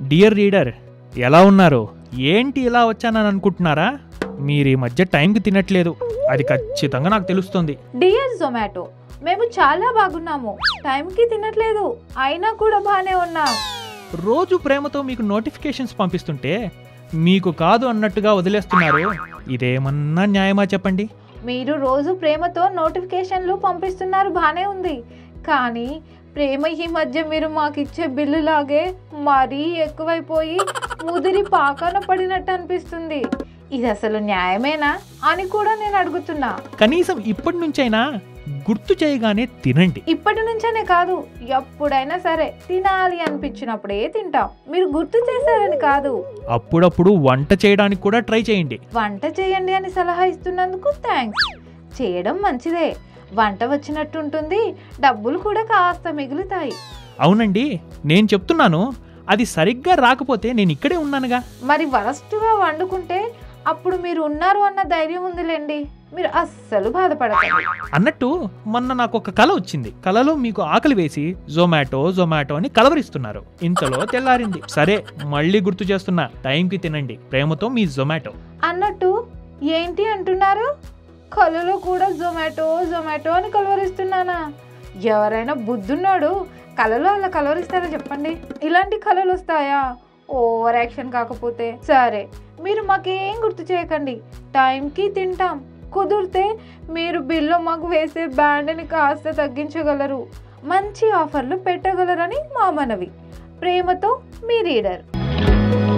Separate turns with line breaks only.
dear reader ఎలా ఉన్నారు ఏంటి ఇలా వచ్చానని అనుకుంటున్నారా మీరు ఈ మధ్య టైంకి తినట్లేదు అది ఖచ్చితంగా నాకు తెలుస్తుంది
డియర్ జొమాటో మేము చాలా బాగున్నాము టైంకి తినట్లేదు అయినా కూడా బాగానే ఉన్నాం
రోజు ప్రేమతో మీకు నోటిఫికేషన్స్ పంపిస్తుంటే మీకు కాదు అన్నట్టుగా వదిలేస్తున్నారు ఇదేమన్నా న్యాయమా చెప్పండి
మీరు రోజు ప్రేమతో నోటిఫికేషన్లు పంపిస్తున్నారు బాగానే ఉంది కానీ ప్రేమ ఈ మధ్య మీరు మాకు ఇచ్చే బిల్లు లాగే మరీ ఎక్కువైపోయి ముదిరి పాకాన పడినట్టు అనిపిస్తుంది ఇది అసలు న్యాయమేనా అని కూడా నేను అడుగుతున్నా
కనీసం ఇప్పటి నుంచైనా గుర్తు చేయగానే తినండి
ఇప్పటి నుంచనే కాదు ఎప్పుడైనా సరే తినాలి అనిపించినప్పుడే తింటాం మీరు గుర్తు చేశారని కాదు
అప్పుడప్పుడు వంట చేయడానికి కూడా ట్రై చేయండి
వంట చేయండి అని సలహా ఇస్తున్నందుకు థ్యాంక్స్ చేయడం మంచిదే వంట వచ్చినట్టు ఉంటుంది డబ్బులు కూడా కాస్త మిగులుతాయి
అవునండి నేను చెప్తున్నాను అది సరిగ్గా రాకపోతే నేను ఇక్కడే ఉన్నానుగా
మరి వరస్టుగా వండుకుంటే అప్పుడు మీరు ఉన్నారు అన్న ధైర్యం ఉందిలేండి మీరు అస్సలు బాధపడకండి
అన్నట్టు మొన్న నాకు ఒక కల వచ్చింది కలలో మీకు ఆకలి వేసి జొమాటో జొమాటో అని కలవరిస్తున్నారు ఇంతలో తెల్లారింది సరే మళ్ళీ గుర్తు చేస్తున్నా టైంకి తినండి ప్రేమతో మీ జొమాటో
అన్నట్టు ఏంటి అంటున్నారు కళలో కూడా జొమాటో జొమాటో అని కలవరిస్తున్నానా ఎవరైనా బుద్ధున్నాడు కళలో అలా కలవరిస్తారా చెప్పండి ఇలాంటి కళలు వస్తాయా ఓవర్ యాక్షన్ కాకపోతే సరే మీరు మాకేం గుర్తు చేయకండి టైంకి తింటాం కుదిరితే మీరు బిల్లు మాకు వేసే బ్యాండ్ని కాస్త తగ్గించగలరు మంచి ఆఫర్లు పెట్టగలరని మా మనవి ప్రేమతో మీ రీడర్